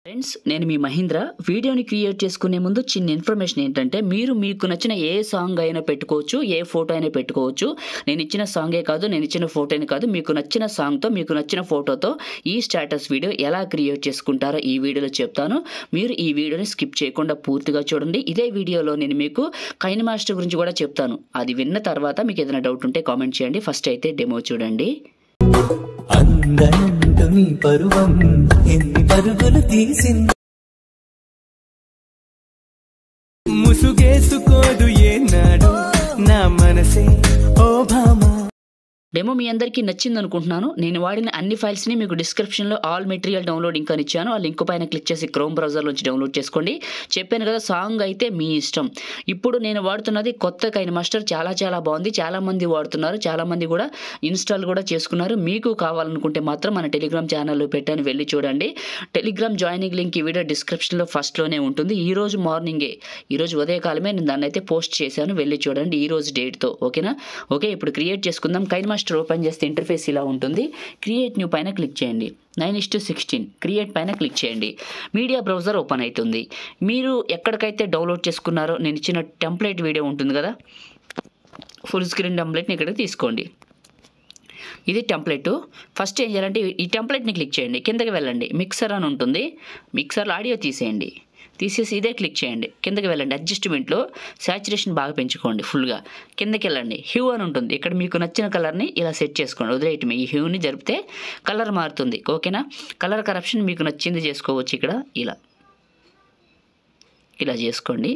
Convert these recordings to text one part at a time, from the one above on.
friends నేను మీ మహీంద్ర వీడియోని create చేసుకునే ముందు చిన్న ఇన్ఫర్మేషన్ ఏంటంటే మీరు మీకు నచ్చిన ఏ సాంగ్ అయినా పెట్టుకోవచ్చు ఏ ఫోటో అయినా పెట్టుకోవచ్చు నేను ఇచ్చిన సాంగే కాదు నేను ఇచ్చిన ఫోటోని కాదు మీకు నచ్చిన సాంగ్తో మీకు నచ్చిన ఫోటోతో ఈ స్టేటస్ వీడియో ఎలా క్రియేట్ చేసుకుంటారో ఈ వీడియోలో చెప్తాను మీరు ఈ వీడియోని స్కిప్ చేయకుండా పూర్తిగా చూడండి ఇదే వీడియోలో నేను మీకు కైన్ మాస్టర్ గురించి కూడా చెప్తాను అది విన్న తర్వాత మీకు ఏదైనా డౌట్ ఉంటే కామెంట్ చేయండి ఫస్ట్ అయితే డెమో చూడండి అందనంటు నీ పరువం ఎన్ని పరుగులు తీసింది ముసుగేసుకోదు ఏనాడు నా మనసే ఓ భామా డెమో మీ అందరికీ నచ్చింది అనుకుంటున్నాను నేను వాడిన అన్ని ఫైల్స్ని మీకు డిస్క్రిప్షన్లో ఆల్ మెటీరియల్ డౌన్లోడ్ ఇంకా ఇచ్చాను ఆ లింక్ పైన క్లిక్ చేసి క్రోమ్ బ్రౌజర్ నుంచి డౌన్లోడ్ చేసుకోండి చెప్పాను కదా సాంగ్ అయితే మీ ఇష్టం ఇప్పుడు నేను వాడుతున్నది కొత్త కైన్ మాస్టర్ చాలా చాలా బాగుంది చాలా మంది వాడుతున్నారు చాలా మంది కూడా ఇన్స్టాల్ కూడా చేసుకున్నారు మీకు కావాలనుకుంటే మాత్రం మన టెలిగ్రామ్ ఛానల్లో పెట్టాను వెళ్ళి చూడండి టెలిగ్రామ్ జాయినింగ్ లింక్ ఈ వీడియో డిస్క్రిప్షన్లో ఫస్ట్లోనే ఉంటుంది ఈ రోజు మార్నింగే ఈ రోజు ఉదయకాలమే నేను దాన్ని అయితే పోస్ట్ చేశాను వెళ్ళి చూడండి ఈ రోజు డేట్తో ఓకేనా ఓకే ఇప్పుడు క్రియేట్ చేసుకుందాం కైన్ మాస్టర్ ఓపెన్ చేస్తే ఇంటర్ఫేస్ ఇలా ఉంటుంది క్రియేట్ న్యూ పైన క్లిక్ చేయండి nine is to sixteen create పైన క్లిక్ చేయండి మీడియా బ్రౌజర్ ఓపెన్ అవుతుంది మీరు ఎక్కడికైతే డౌన్లోడ్ చేసుకున్నారో నేను ఇచ్చిన టెంప్లెట్ వీడియో ఉంటుంది కదా ఫుల్ స్క్రీన్ టెంప్లెట్ని ఇక్కడికి తీసుకోండి ఇది టెంప్లెట్ ఫస్ట్ ఏం చేయాలంటే ఈ టెంప్లెట్ని క్లిక్ చేయండి కిందకి వెళ్ళండి మిక్సర్ అని ఉంటుంది మిక్సర్లో ఆడియో తీసేయండి తీసేసి ఇదే క్లిక్ చేయండి కిందకి వెళ్ళండి అడ్జస్ట్మెంట్లో శాచురేషన్ బాగా పెంచుకోండి ఫుల్గా కిందకి వెళ్ళండి హ్యూ అని ఉంటుంది ఇక్కడ మీకు నచ్చిన కలర్ని ఇలా సెట్ చేసుకోండి వదిలేయటమే ఈ హ్యూని జరిపితే కలర్ మారుతుంది ఓకేనా కలర్ కరప్షన్ మీకు నచ్చింది చేసుకోవచ్చు ఇక్కడ ఇలా ఇలా చేసుకోండి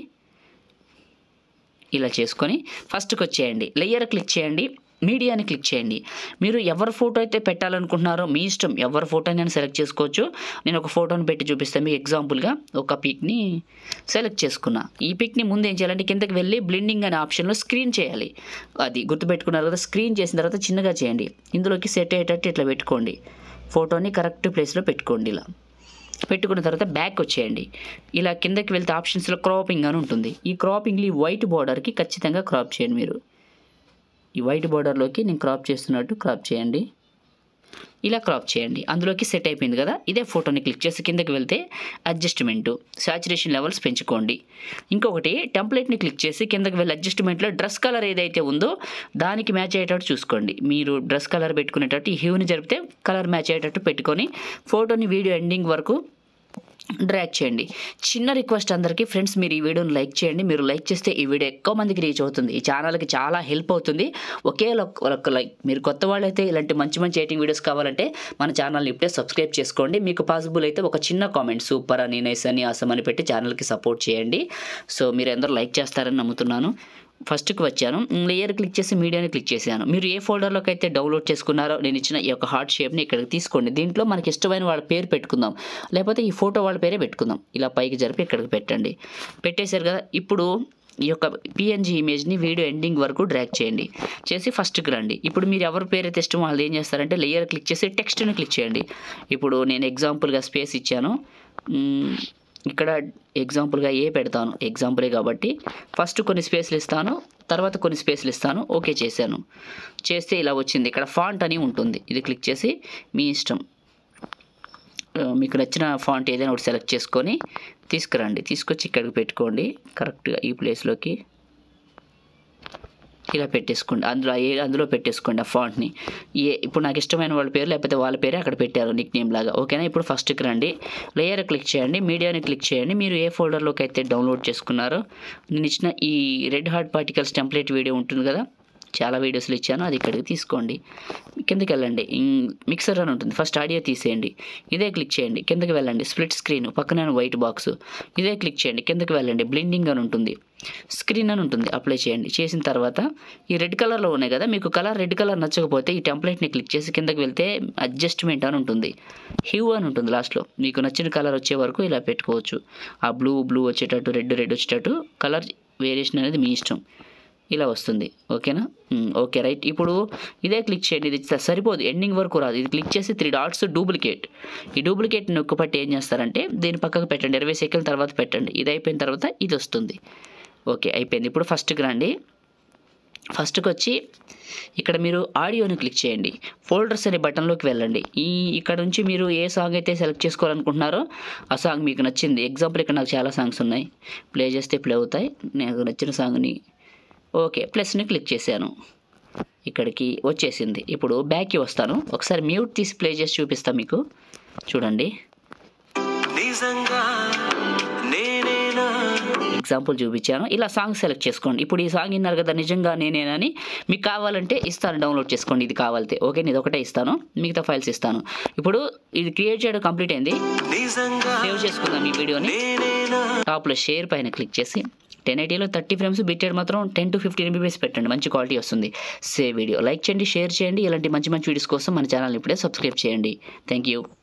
ఇలా చేసుకొని ఫస్ట్కి వచ్చేయండి లేయర్ క్లిక్ చేయండి మీడియాని క్లిక్ చేయండి మీరు ఎవరి ఫోటో అయితే పెట్టాలనుకుంటున్నారో మీ ఇష్టం ఎవరి ఫోటోని సెలెక్ట్ చేసుకోవచ్చు నేను ఒక ఫోటోని పెట్టి చూపిస్తాను మీకు ఎగ్జాంపుల్గా ఒక పిక్ని సెలెక్ట్ చేసుకున్నా ఈ పిక్ని ముందు ఏం చేయాలంటే కిందకి వెళ్ళి బ్లెండింగ్ అనే ఆప్షన్లో స్క్రీన్ చేయాలి అది గుర్తుపెట్టుకున్నారు కదా స్క్రీన్ చేసిన తర్వాత చిన్నగా చేయండి ఇందులోకి సెట్ అయ్యేటట్టు ఇట్లా పెట్టుకోండి ఫోటోని కరెక్ట్ ప్లేస్లో పెట్టుకోండి ఇలా పెట్టుకున్న తర్వాత బ్యాక్ వచ్చేయండి ఇలా కిందకి వెళ్తే ఆప్షన్స్లో క్రాపింగ్ అని ఉంటుంది ఈ క్రాపింగ్ని వైట్ బార్డర్కి ఖచ్చితంగా క్రాప్ చేయండి మీరు ఈ వైట్ బార్డర్లోకి నేను క్రాప్ చేస్తున్నట్టు క్రాప్ చేయండి ఇలా క్రాప్ చేయండి అందులోకి సెట్ అయిపోయింది కదా ఇదే ఫోటోని క్లిక్ చేసి కిందకి వెళ్తే అడ్జస్ట్మెంట్ సాచురేషన్ లెవెల్స్ పెంచుకోండి ఇంకొకటి టెంప్లెట్ని క్లిక్ చేసి కిందకి వెళ్ళి అడ్జస్ట్మెంట్లో డ్రెస్ కలర్ ఏదైతే ఉందో దానికి మ్యాచ్ అయ్యేటట్టు చూసుకోండి మీరు డ్రెస్ కలర్ పెట్టుకునేటట్టు ఈ హ్యూని జరిపితే కలర్ మ్యాచ్ అయ్యేటట్టు పెట్టుకొని ఫోటోని వీడియో ఎండింగ్ వరకు డ్రాక్ చేయండి చిన్న రిక్వెస్ట్ అందరికీ ఫ్రెండ్స్ మీరు ఈ వీడియోని లైక్ చేయండి మీరు లైక్ చేస్తే ఈ వీడియో ఎక్కువ మందికి రీచ్ అవుతుంది ఈ ఛానల్కి చాలా హెల్ప్ అవుతుంది ఒకే ఒక్క- ఒక్క లైక్ మీరు కొత్త వాళ్ళైతే ఇలాంటి మంచి మంచి ఎయిటింగ్ వీడియోస్ కావాలంటే మన ఛానల్ని ఇప్పుడే సబ్స్క్రైబ్ చేసుకోండి మీకు పాసిబుల్ అయితే ఒక చిన్న కామెంట్ సూపర్ అని నైస్ అని ఆసమ్ అని పెట్టి ఛానల్కి సపోర్ట్ చేయండి సో మీరు అందరూ లైక్ చేస్తారని నమ్ముతున్నాను ఫస్ట్కి వచ్చాను లేయర్ క్లిక్ చేసి మీడియాని క్లిక్ చేశాను మీరు ఏ ఫోల్డర్లోకి అయితే డౌన్లోడ్ చేసుకున్నారో నేను ఇచ్చిన ఈ యొక్క హార్ట్ షేప్ని ఇక్కడికి తీసుకోండి దీంట్లో మనకి ఇష్టమైన వాళ్ళ పేరు పెట్టుకుందాం లేకపోతే ఈ ఫోటో వాళ్ళ పేరే పెట్టుకుందాం ఇలా పైకి జరిపి ఇక్కడికి పెట్టండి పెట్టేశారు కదా ఇప్పుడు ఈ యొక్క పిఎన్జీ ఇమేజ్ని వీడియో ఎండింగ్ వరకు డ్రాగ్ చేయండి చేసి ఫస్ట్కి రండి ఇప్పుడు మీరు ఎవరి పేరు అయితే ఇష్టం వాళ్ళు ఏం చేస్తారంటే లేయర్ క్లిక్ చేసి టెక్స్ట్ని క్లిక్ చేయండి ఇప్పుడు నేను ఎగ్జాంపుల్గా స్పేస్ ఇచ్చాను మ్మ్, ఇక్కడ ఎగ్జాంపుల్గా ఏ పెడతాను ఎగ్జాంపులే కాబట్టి ఫస్ట్ కొన్ని స్పేస్లు ఇస్తాను తర్వాత కొన్ని స్పేస్లు ఇస్తాను ఓకే చేశాను చేస్తే ఇలా వచ్చింది ఇక్కడ ఫాంట్ అని ఉంటుంది ఇది క్లిక్ చేసి మీ ఇష్టం ఆ, మీకు నచ్చిన ఫాంట్ ఏదైనా ఒకటి సెలెక్ట్ చేసుకొని తీసుకురండి తీసుకొచ్చి ఇక్కడికి పెట్టుకోండి కరెక్ట్గా ఈ ప్లేస్లోకి ఇలా పెట్టేసుకోండి అందులో ఏ అందులో పెట్టేసుకోండి ఆ ఫాంట్ని ఏ ఇప్పుడు నాకు ఇష్టమైన వాళ్ళ పేరు లేకపోతే వాళ్ళ పేరే అక్కడ పెట్టారు నిక్ నేమ్ లాగా ఓకేనా ఇప్పుడు ఫస్ట్కి రండి లేయర్ క్లిక్ చేయండి మీడియాని క్లిక్ చేయండి మీరు ఏ ఫోల్డర్లోకి అయితే డౌన్లోడ్ చేసుకున్నారో నేను ఇచ్చిన ఈ red heart particles template video ఉంటుంది కదా చాలా వీడియోస్లు ఇచ్చాను అది ఇక్కడికి తీసుకోండి కిందకి వెళ్ళండి ఇం- మిక్సర్ అని ఉంటుంది ఫస్ట్ ఆడియో తీసేయండి ఇదే క్లిక్ చేయండి కిందకి వెళ్ళండి స్ప్లిట్ స్క్రీన్ పక్కన వైట్ బాక్స్ ఇదే క్లిక్ చేయండి కిందకి వెళ్ళండి బ్లెండింగ్ అని ఉంటుంది స్క్రీన్ అని ఉంటుంది అప్లై చేయండి చేసిన తర్వాత ఈ రెడ్ కలర్లో ఉన్నాయి కదా మీకు కలర్ రెడ్ కలర్ నచ్చకపోతే ఈ టెంప్లెట్ని క్లిక్ చేసి కిందకి వెళ్తే అడ్జస్ట్మెంట్ అని ఉంటుంది హ్యూ అని ఉంటుంది లాస్ట్లో మీకు నచ్చిన కలర్ వచ్చే వరకు ఇలా పెట్టుకోవచ్చు ఆ బ్లూ బ్లూ వచ్చేటట్టు రెడ్ రెడ్ వచ్చేటట్టు కలర్ వేరియేషన్ అనేది మీ ఇష్టం ఇలా వస్తుంది ఓకేనా మ్, ఓకే రైట్ ఇప్పుడు ఇదే క్లిక్ చేయండి ఇది స- సరిపోదు ఎండింగ్ వరకు రాదు ఇది క్లిక్ చేసి త్రీ డాట్స్ డూప్లికేట్ ఈ డూప్లికేట్ నొక్కపట్టి ఏం చేస్తారంటే దీని పక్కకు పెట్టండి ఇరవై సెకండ్ల తర్వాత పెట్టండి ఇది అయిపోయిన తర్వాత ఇది వస్తుంది ఓకే అయిపోయింది ఇప్పుడు ఫస్ట్కి రండి ఫస్ట్కి వచ్చి ఇక్కడ మీరు ఆడియోని క్లిక్ చేయండి ఫోల్డర్స్ అనే బటన్లోకి వెళ్ళండి ఈ ఇక్కడ నుంచి మీరు ఏ సాంగ్ అయితే సెలెక్ట్ చేసుకోవాలనుకుంటున్నారో ఆ సాంగ్ మీకు నచ్చింది ఎగ్జాంపుల్ ఇక్కడ నాకు చాలా సాంగ్స్ ఉన్నాయి ప్లే చేస్తే ప్లే అవుతాయి నాకు నచ్చిన సాంగ్ని ఓకే ప్లస్ని క్లిక్ చేశాను ఇక్కడికి వచ్చేసింది ఇప్పుడు బ్యాక్కి వస్తాను ఒకసారి మ్యూట్ తీసి ప్లే చేసి చూపిస్తాను మీకు చూడండి నిజంగా నేనేనా ఎగ్జాంపుల్ చూపించాను ఇలా సాంగ్ సెలెక్ట్ చేసుకోండి ఇప్పుడు ఈ సాంగ్ విన్నారు కదా నిజంగా నేనేనని మీకు కావాలంటే ఇస్తాను డౌన్లోడ్ చేసుకోండి ఇది కావాలితే ఓకే ఇది ఒకటే ఇస్తాను మిగతా ఫైల్స్ ఇస్తాను ఇప్పుడు ఇది క్రియేట్ చేయడం కంప్లీట్ అయింది నిజంగా సేవ్ చేసుకుందాం ఈ వీడియోని నేనేనా టాప్లో షేర్ పైన క్లిక్ చేసి టెన్ ఎయిటీలో థర్టీ ఫ్రేమ్స్ బిట్టెడ్ మాత్రం టెన్ టు ఫిఫ్టీన్ ఎంబీబీఎస్ పెట్టండి మంచి క్వాలిటీ వస్తుంది సేవ్ వీడియో లైక్ చేయండి షేర్ చేయండి ఇలాంటి మంచి మంచి వీడియోస్ కోసం మన ఛానల్ ఇప్పుడే సబ్స్క్రైబ్ చేయండి థ్యాంక్ యూ